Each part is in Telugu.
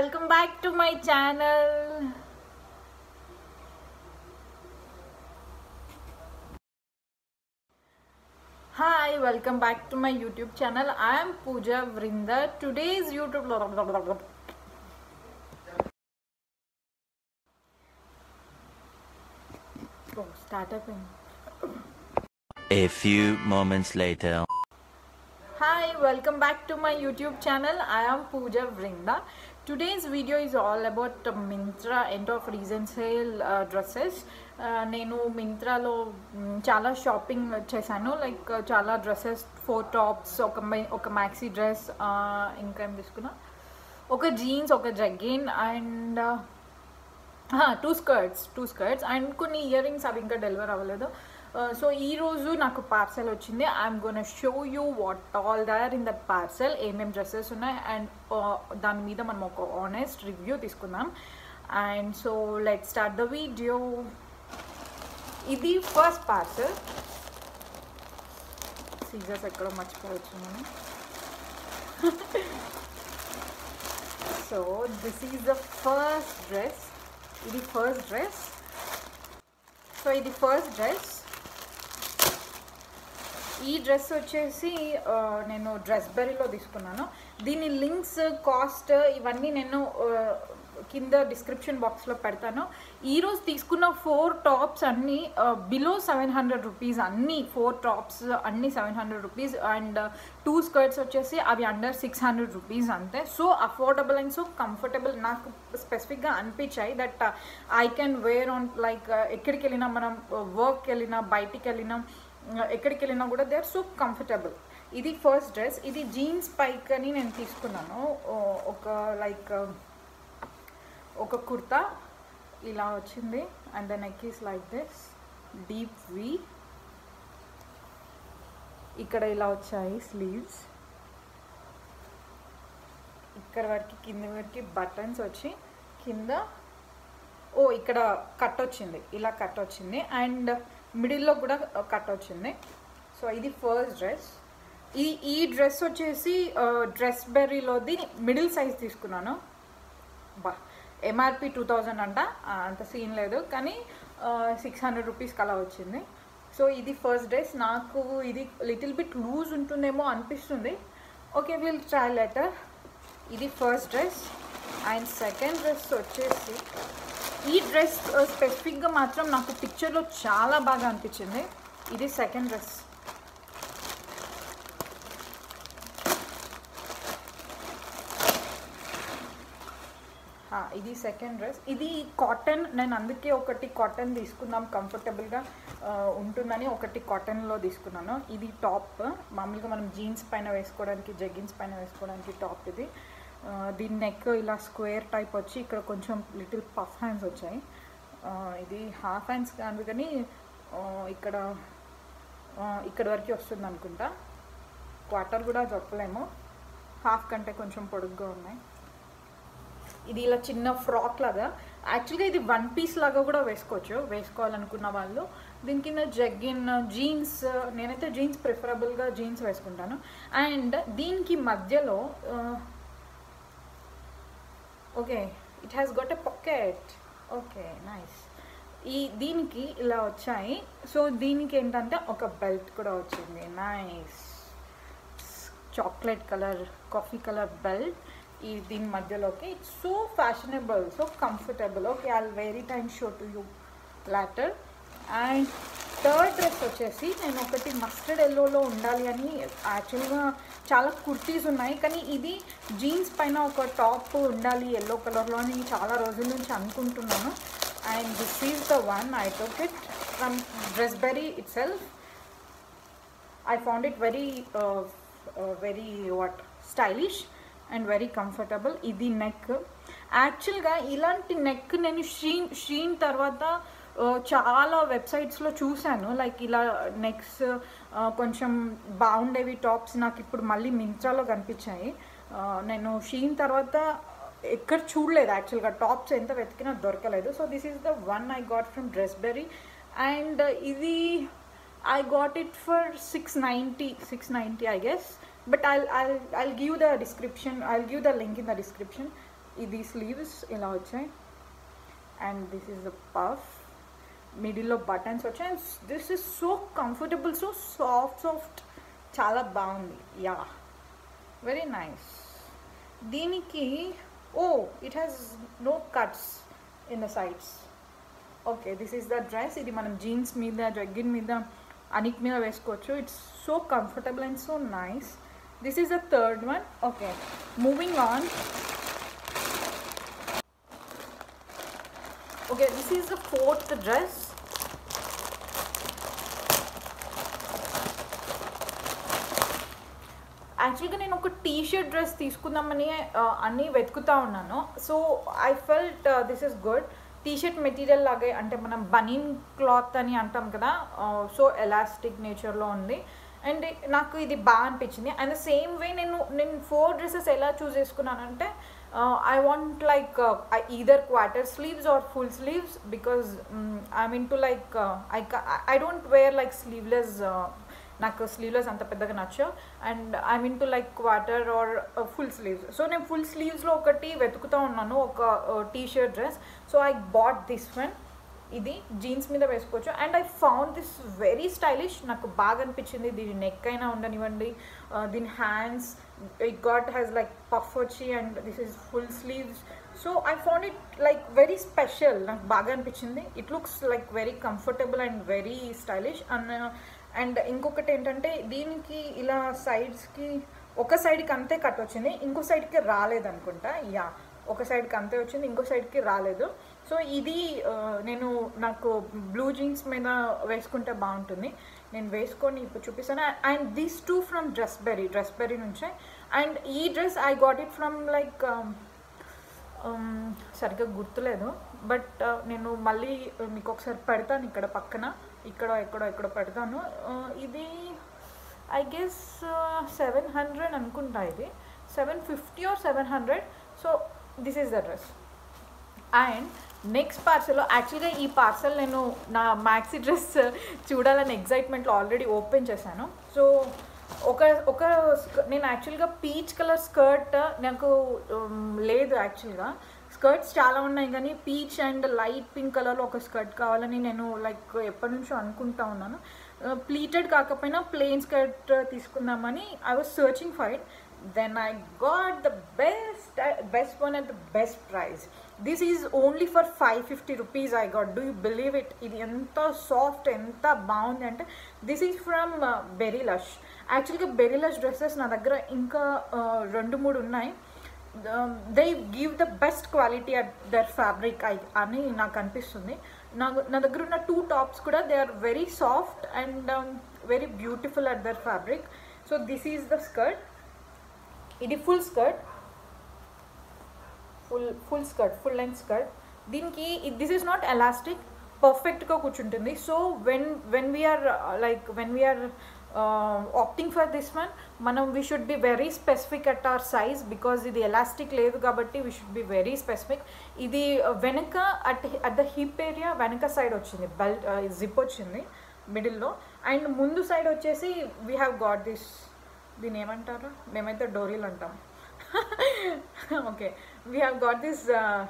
welcome back to my channel. Hi, welcome back to my YouTube channel. I am Pooja Vrinda. Today's YouTube. Oh, start up. A few moments later. Hi, welcome back to my YouTube channel. I am Pooja Vrinda. Today's video is all about uh, Mintra end of recent sale uh, dresses. Uh, నేను మింత్రాలో మ్, చాలా షాపింగ్ చేశాను లైక్ చాలా డ్రెస్సెస్ ఫోర్ టాప్స్ ఒక మై- ఒక మ్యాక్సీ డ్రెస్ ఇంకా ఏం తీసుకున్నా ఒక జీన్స్ ఒక jegging and two skirts two skirts and కొన్ని ఇయర్ రింగ్స్ అవి ఇంకా డెలివర్ అవ్వలేదు సో ఈ రోజు నాకు పార్సెల్ వచ్చింది I'm gonna show you what all there in that parcel ఏమేమి డ్రెస్సెస్ ఉన్నాయి అండ్ దాని మీద మనం ఒక ఆనెస్ట్ రివ్యూ తీసుకుందాం and so let start the video ఇది ఫస్ట్ పార్సెల్ సీజర్స్ ఎక్కడో మర్చిపోవచ్చు నేను so this is the first dress ఇది ఫస్ట్ డ్రెస్ సో ఇది ఫస్ట్ డ్రెస్ ఈ డ్రెస్ వచ్చేసి ఆ, నేను డ్రెస్ బెరీలో తీసుకున్నాను దీని లింక్స్ కాస్ట్ ఇవన్నీ నేను ఆ, కింద డిస్క్రిప్షన్ బాక్స్లో పెడతాను ఈరోజు తీసుకున్న ఫోర్ టాప్స్ అన్నీ బిలో సెవెన్ హండ్రెడ్ రూపీస్ అన్నీ ఫోర్ టాప్స్ అన్నీ seven hundred rupees and two skirts వచ్చేసి అవి అండర్ సిక్స్ హండ్రెడ్ రూపీస్ అంతే so affordable and so comfortable నాకు స్పెసిఫిక్గా అనిపించాయి that I can wear on like ఎక్కడికి వెళ్ళినా మనం వర్క్కి వెళ్ళినా బయటికి వెళ్ళినా ఎక్కడికి వెళ్ళినా కూడా దే ఆర్ సో కంఫర్టబుల్ ఇది ఫస్ట్ డ్రెస్ ఇది జీన్స్ పైక్ అని నేను తీసుకున్నాను ఓ- ఒక లైక్ ఒక కుర్తా ఇలా వచ్చింది and the neck is like this deep V ఇక్కడ ఇలా వచ్చాయి స్లీవ్స్ ఇక్కడ వరకు కింద వరకు బటన్స్ వచ్చి కింద ఓ ఇక్కడ కట్ వచ్చింది ఇలా కట్ వచ్చింది అండ్ మిడిల్లో కూడా కట్ వచ్చింది సో ఇది ఫస్ట్ డ్రెస్ ఈ ఈ డ్రెస్ వచ్చేసి డ్రెస్ బెర్రీలోది మిడిల్ సైజ్ తీసుకున్నాను బా ఎంఆర్పి టూ థౌజండ్ అంట ఆ, అంత సీన్ లేదు కానీ సిక్స్ హండ్రెడ్ రూపీస్కి అలా వచ్చింది సో ఇది ఫస్ట్ డ్రెస్ నాకు ఇది లిటిల్ బిట్ లూజ్ ఉంటుందేమో అనిపిస్తుంది ఓకే విల్ ట్రై లెటర్ ఇది first dress and second dress వచ్చేసి ఈ డ్రెస్ స్పెసిఫిక్గా మాత్రం నాకు పిక్చర్లో చాలా బాగా అనిపించింది ఇది సెకండ్ డ్రెస్ ఆ, ఇది సెకండ్ డ్రెస్ ఇది కాటన్ నేను అందుకే ఒకటి కాటన్ తీసుకుందాం కంఫర్టబుల్గా ఉంటుందని ఒకటి కాటన్లో తీసుకున్నాను ఇది టాప్ మామూలుగా మనం జీన్స్ పైన వేసుకోవడానికి జగ్గిన్స్ పైన వేసుకోవడానికి టాప్ ఇది ఆ, దీని నెక్ ఇలా స్క్వేర్ టైప్ వచ్చి ఇక్కడ కొంచెం లిటిల్ పఫ్ హ్యాండ్స్ వచ్చాయి ఆ, ఇది హాఫ్ హ్యాండ్స్ కాదు కానీ ఆ, ఇక్కడ ఆ, ఇక్కడ వరకు వస్తుంది అనుకుంటా క్వార్టర్ కూడా చెప్పలేము హాఫ్ కంటే కొంచెం పొడుగ్గా ఉన్నాయి ఇది ఇలా చిన్న ఫ్రాక్ లాగా యాక్చువల్గా ఇది వన్ పీస్ లాగా కూడా వేసుకోవచ్చు వేసుకోవాలనుకున్న వాళ్ళు దీని కింద జగ్గిన్ జీన్స్ నేనైతే జీన్స్ ప్రిఫరబుల్గా జీన్స్ వేసుకుంటాను అండ్ దీనికి మధ్యలో okay it has got a pocket okay nice ఈ దీనికి ఇలా వచ్చాయి సో దీనికి ఏంటంటే ఒక బెల్ట్ కూడా వచ్చింది nice chocolate colour coffee colour belt ఈ దీని మధ్యలోకి it's so fashionable so comfortable okay I very time show to you later and third dress వచ్చేసి నేను ఒకటి మస్టర్డ్ ఎల్లోలో ఉండాలి అని యాక్చువల్గా చాలా కుర్తీస్ ఉన్నాయి కానీ ఇది జీన్స్ పైన ఒక టాప్ ఉండాలి ఎల్లో కలర్లో అని చాలా రోజుల నుంచి అనుకుంటున్నాను and this is the one I took it from Dressberry itself I found it very, uh, uh, very what stylish and very comfortable ఇది నెక్ యాక్చువల్గా ఇలాంటి నెక్ నేను షీన్ షీన్ తర్వాత uh, చాలా వెబ్సైట్స్లో చూశాను లైక్ ఇలా నెక్స్ కొంచెం బాగుండేవి టాప్స్ నాకు ఇప్పుడు మళ్ళీ మింత్రాలో కనిపించాయి Uh, నేను షీన్ తర్వాత ఎక్కడ చూడలేదు యాక్చువల్గా టాప్స్ ఎంత వెతికినా దొరకలేదు so this is the one I got from Dressberry and ఇది I got it for 690 690 I guess but I'll I'll I'll give the description I'll give the link in the description ఇది స్లీవ్స్ ఇలా వచ్చాయి and this is the puff మిడిల్లో బటన్స్ వచ్చాయి and this is so comfortable so soft soft చాలా బాగుంది యా వెరీ నైస్ దీనికి oh it has no cuts in the sides okay this is the dress ఇది మనం జీన్స్ మీద జగ్గిన్ మీద అనిక్ మీద వేసుకోవచ్చు it's so comfortable and so nice this is the third one okay moving on okay this is the fourth dress యాక్చువల్గా నేను ఒక టీ షర్ట్ డ్రెస్ తీసుకుందామని ఆ, అన్నీ వెతుకుతా ఉన్నాను so I felt this is good T shirt material లాగే అంటే మనం బనీన్ క్లాత్ అని అంటాం కదా సో ఎలాస్టిక్ నేచర్లో ఉంది అండ్ నాకు ఇది బాగా అనిపించింది అండ్ సేమ్ వే నేను నేను ఫోర్ డ్రెస్సెస్ ఎలా చూస్ చేసుకున్నానంటే I want like either quarter sleeves or full sleeves because I mean to like I I don't wear like sleeveless నాకు స్లీవ్లెస్ అంత పెద్దగా నచ్చవు and I mean to like quarter or full sleeves so నేను ఫుల్ స్లీవ్స్లో ఒకటి వెతుకుతూ ఉన్నాను ఒక T shirt dress so I bought this one ఇది జీన్స్ మీద వేసుకోవచ్చు and I found this very stylish నాకు బాగా అనిపించింది దీని నెక్ అయినా ఉండనివ్వండి uh, దీని hands it got has like puff వచ్చి and this is full sleeves so I found it like very special నాకు బాగా అనిపించింది it looks like very comfortable and very stylish and and ఇంకొకటి ఏంటంటే దీనికి ఇలా సైడ్స్కి ఒక సైడ్కి అంతే కట్ వచ్చింది ఇంకో సైడ్కి రాలేదు అనుకుంటా యా ఒక సైడ్కి అంతే వచ్చింది ఇంకో సైడ్కి రాలేదు సో ఇది ఆ, నేను నాకు బ్లూ జీన్స్ మీద వేసుకుంటే బాగుంటుంది నేను వేసుకొని ఇప్పుడు చూపిస్తాను and these two from Dressberry Dressberry నుంచే అండ్ ఈ dress I got it from like సరిగ్గా గుర్తులేదు బట్ నేను మళ్ళీ మీకు ఒకసారి పెడతాను ఇక్కడ పక్కన ఇక్కడ ఎక్కడో ఎక్కడో పెడతాను Uh, ఇది ఐ గెస్ సెవెన్ హండ్రెడ్ అనుకుంటా ఇది seven fifty or seven hundred so this is the dress and next parcel యాక్చువల్గా ఈ పార్సల్ నేను నా మ్యాక్సీ డ్రెస్ చూడాలని ఎగ్జైట్మెంట్లో ఆల్రెడీ ఓపెన్ చేశాను సో ఒక ఒక స్క- నేను యాక్చువల్గా పీచ్ కలర్ స్కర్ట్ నాకు um, లేదు యాక్చువల్గా స్కర్ట్స్ చాలా ఉన్నాయి కానీ పీచ్ అండ్ లైట్ పింక్ కలర్లో ఒక స్కర్ట్ కావాలని నేను లైక్ ఎప్పటి నుంచో అనుకుంటా ఉన్నాను ప్లీటెడ్ కాకపోయినా ప్లెయిన్ స్కర్ట్ తీసుకుందామని I was searching for it then I got the best best one at the best price this is only for five fifty rupees I got do you believe it ఇది ఎంత సాఫ్ట్ ఎంత బాగుంది అంటే this is from Berrylush యాక్చువల్గా బెరీ లష్ డ్రెస్సెస్ నా దగ్గర ఇంకా uh, రెండు మూడు ఉన్నాయి they give the best quality at their fabric I అని నాకు అనిపిస్తుంది నాకు నా దగ్గర ఉన్న టూ టాప్స్ కూడా they are very soft and very beautiful at their fabric so this is the skirt ఇది full skirt full full skirt full length skirt దీనికి దిస్ ఈస్ నాట్ ఎలాస్టిక్ పర్ఫెక్ట్గా కూర్చుంటుంది so when when we're like when we're opting for this one మనం we should be very specific at our size because ఇది ఎలాస్టిక్ లేదు కాబట్టి we should be very specific ఇది వెనక at at the hip area వెనక సైడ్ వచ్చింది బెల్ట్ జిప్ వచ్చింది మిడిల్లో అండ్ ముందు సైడ్ వచ్చేసి వీ హ్యావ్ గాట్ దిస్ దీని ఏమంటారు మేమైతే డోరీలు అంటాం okay we have got this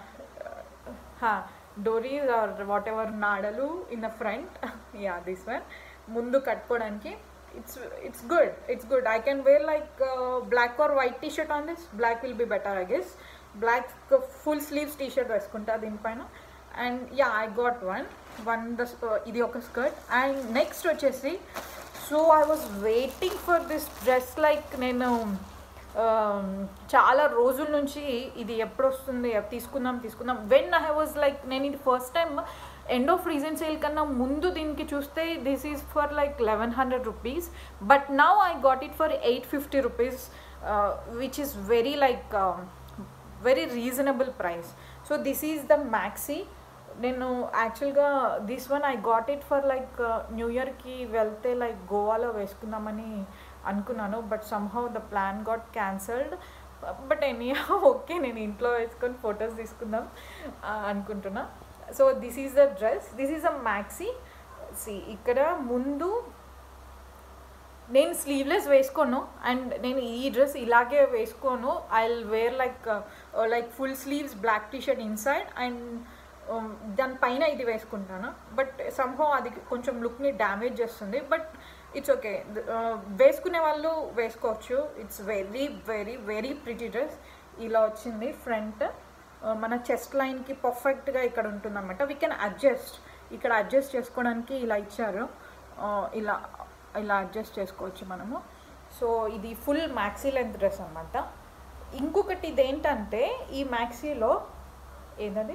డోరీస్ ఆర్ వాట్ ఎవర్ నాడలు in the front yeah this one ముందు కట్టుకోవడానికి it's it's good it's good I can wear like black or white T shirt on this black will be better I guess black full sleeves T shirt వేసుకుంటా దీనిపైన and yeah I got one one the ఇది ఒక స్కర్ట్ అండ్ నెక్స్ట్ వచ్చేసి so I was waiting for this dress like నేను um, చాలా రోజుల నుంచి ఇది ఎప్పుడు వస్తుంది ఎప్- తీసుకుందాం తీసుకుందాం వెన్ ఐ వాజ్ లైక్ నేను ఇది first time end of reason sale కన్నా ముందు దీనికి చూస్తే this is for like eleven hundred rupees but now I got it for eight fifty rupees which is very like very reasonable price so this is the maxi నేను యాక్చువల్గా this one I got it for like new ఇయర్కి వెళ్తే లైక్ గోవాలో వేసుకుందామని అనుకున్నాను but somehow the plan got cancelled but any okay నేను ఇంట్లో వేసుకొని ఫొటోస్ తీసుకుందాం ఆ, అనుకుంటున్నా so this is the dress this is a maxi సి ఇక్కడ ముందు నేను స్లీవ్లెస్ వేసుకోను అండ్ నేను ఈ డ్రెస్ ఇలాగే వేసుకోను I wear like like full sleeves black T shirt inside and దానిపైన ఇది వేసుకుంటాను బట్ సంహో అది కొంచెం లుక్ని డ్యామేజ్ చేస్తుంది బట్ ఇట్స్ ఓకే వేసుకునే వాళ్ళు వేసుకోవచ్చు it's very very very pretty dress ఇలా వచ్చింది ఫ్రంట్ మన చెస్ట్ లైన్కి పర్ఫెక్ట్గా ఇక్కడ ఉంటుందన్నమాట వీ కెన్ అడ్జస్ట్ ఇక్కడ అడ్జస్ట్ చేసుకోవడానికి ఇలా ఇచ్చారు ఆ, ఇలా ఇలా అడ్జస్ట్ చేసుకోవచ్చు మనము సో ఇది ఫుల్ మ్యాక్సీ లెంత్ డ్రెస్ అనమాట ఇంకొకటి ఇదేంటంటే ఈ మ్యాక్సీలో ఏదది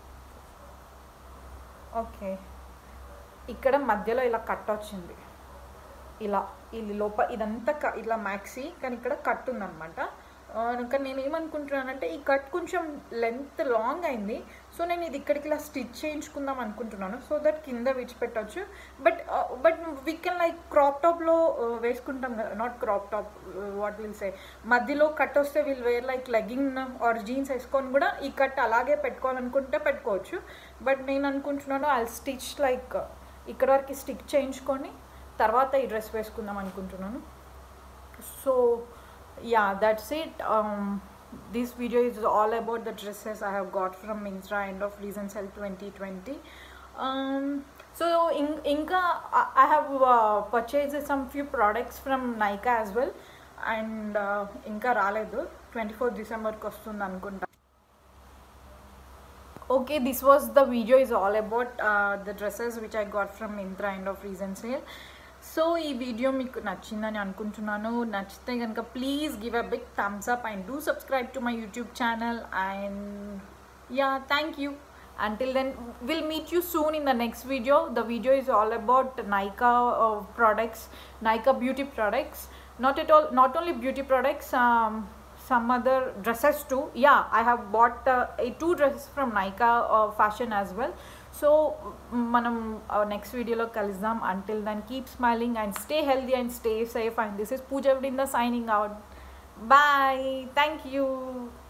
ఓకే ఇక్కడ మధ్యలో ఇలా కట్ వచ్చింది ఇలా ఇది లోప ఇదంతా క- ఇలా మ్యాక్సీ కానీ ఇక్కడ కట్ ఉందన్నమాట ఆ, ఇంకా నేను ఏమనుకుంటున్నానంటే ఈ కట్ కొంచెం లెంత్ లాంగ్ అయింది సో నేను ఇది ఇక్కడికి ఇలా స్టిచ్ చేయించుకుందాం అనుకుంటున్నాను సో దట్ కింద విడిచిపెట్టవచ్చు but but we can like crop టాప్లో వేసుకుంటాం కదా not crop top what will say మధ్యలో కట్ వస్తే we'll wear like legging or jeans వేసుకొని కూడా ఈ కట్ అలాగే పెట్టుకోవాలనుకుంటే పెట్టుకోవచ్చు బట్ నేను అనుకుంటున్నాను ఐ స్టిచ్ లైక్ ఇక్కడ వరకు స్టిక్ చేయించుకొని తర్వాత ఈ డ్రెస్ వేసుకుందాం అనుకుంటున్నాను so yeah that's it um this video is all about the dresses i have got from Myntra end of reason sale 2020 um so in inka i I have uh, purchased some few products from Nykaa as well and uh, ఇంకా రాలేదు ట్వంటీ ఫోర్ డిసెంబర్కి వస్తుంది అనుకుంటా okay this was the video is all about uh, the dresses which i got from Myntra end of reason sale so ఈ వీడియో మీకు నచ్చిందని అనుకుంటున్నాను నచ్చితే కనుక please give a big thumbs up and do subscribe to my YouTube channel and yeah thank you until then we'll meet you soon in the next video the video is all about Nika uh, products Nika beauty products not at all not only beauty products um, some other dresses too yeah i have bought uh, a two dresses from Nika uh, fashion as well so మనం నెక్స్ట్ వీడియోలో కలుద్దాం until then keep smiling and stay healthy and stay safe and this is Pooja విన్ the signing out bye thank you